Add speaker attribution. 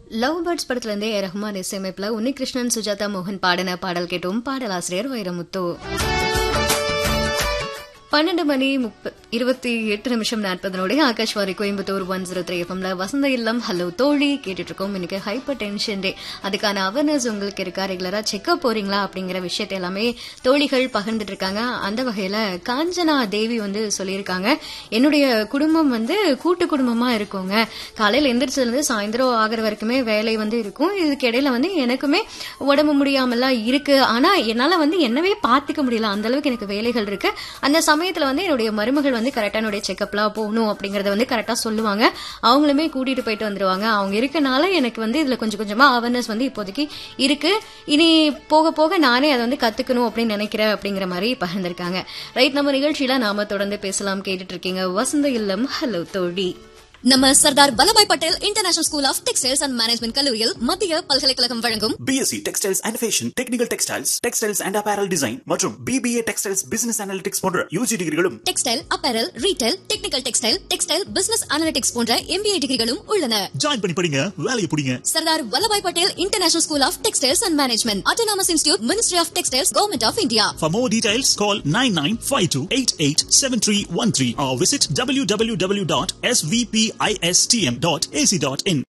Speaker 1: Love birds படத்துல இருந்தே ஏ ரஹ்மான் இசையமைப்புல உன்னிகிருஷ்ணன் சுஜாதா மோகன் பாடின பாடல் கேட்டோம் பாடலாசிரியர் வைரமுத்து பன்னெண்டு மணி முப்ப இருபத்தி எட்டு நிமிஷம் நாற்பதனோட Akashvani Coimbatore one zero three எஃப்எம்ல வசந்த இல்லம் ஹலோ தோழி கேட்டுட்டு இருக்கோம் இன்னைக்கு ஹைப்பர் டென்ஷன் டே அதுக்கான அவேர்னஸ் உங்களுக்கு இருக்கா ரெகுலரா செக்அப் போறீங்களா அப்படிங்கிற விஷயத்தை எல்லாமே தோழிகள் பகிர்ந்துட்டு இருக்காங்க அந்த வகையில காஞ்சனா தேவி வந்து சொல்லியிருக்காங்க என்னுடைய குடும்பம் வந்து கூட்டு குடும்பமா இருக்குங்க காலையில எந்திரிச்சதுல இருந்து சாயந்தரம் ஆகிற வரைக்குமே வேலை வந்து இருக்கும் இதுக்கு இடையில வந்து எனக்குமே உடம்பு முடியாமலாம் இருக்கு ஆனா என்னால வந்து என்னவே பாத்துக்க முடியல அந்த அளவுக்கு எனக்கு வேலைகள் இருக்கு அந்த சமயத்துல வந்து என்னுடைய மருமகள் வந்து கரெக்டா என்னுடைய செக்அப்லாம் போகணும் அப்படிங்கறத வந்து கரெக்டா சொல்லுவாங்க அவங்களுமே கூட்டிட்டு போயிட்டு வந்துருவாங்க அவங்க இருக்கனால எனக்கு வந்து இதுல கொஞ்சம் கொஞ்சமா அவேர்னஸ் வந்து இப்போதைக்கு இருக்கு இனி போக போக நானே அதை வந்து கத்துக்கணும் அப்படின்னு நினைக்கிறேன் அப்படிங்கிற மாதிரி பகிர்ந்திருக்காங்க ரைட் நம்ம நிகழ்ச்சியில நாம தொடர்ந்து பேசலாம் கேட்டுட்டு இருக்கீங்க வசந்த இல்லம் ஹலோ தோழி
Speaker 2: நம்ம Sardar Vallabhbhai Patel international school of textiles and management கல்லூரியில் மத்திய பல்கலைக்கழகம் வழங்கும்
Speaker 3: BSc textiles and fashion technical textiles textiles and apparel design மற்றும் பிபிஏ டெக்ஸ்டைல்ஸ் பிசினஸ் அனாலிட்டிக்ஸ் போன்ற யூஜி டிகிரிகளும்
Speaker 2: textile apparel retail technical textile textile business analytics போன்ற எம்பிஏ டிகிரிகளும் உள்ளன
Speaker 3: ஜாயின் பண்ணி படிங்க வேலையை பிடிங்க
Speaker 2: Sardar Vallabhbhai Patel international school of textiles and management autonomous institute ministry of textiles government of India
Speaker 3: For more details, call 9952887313 or visit www.svpistm.ac.in.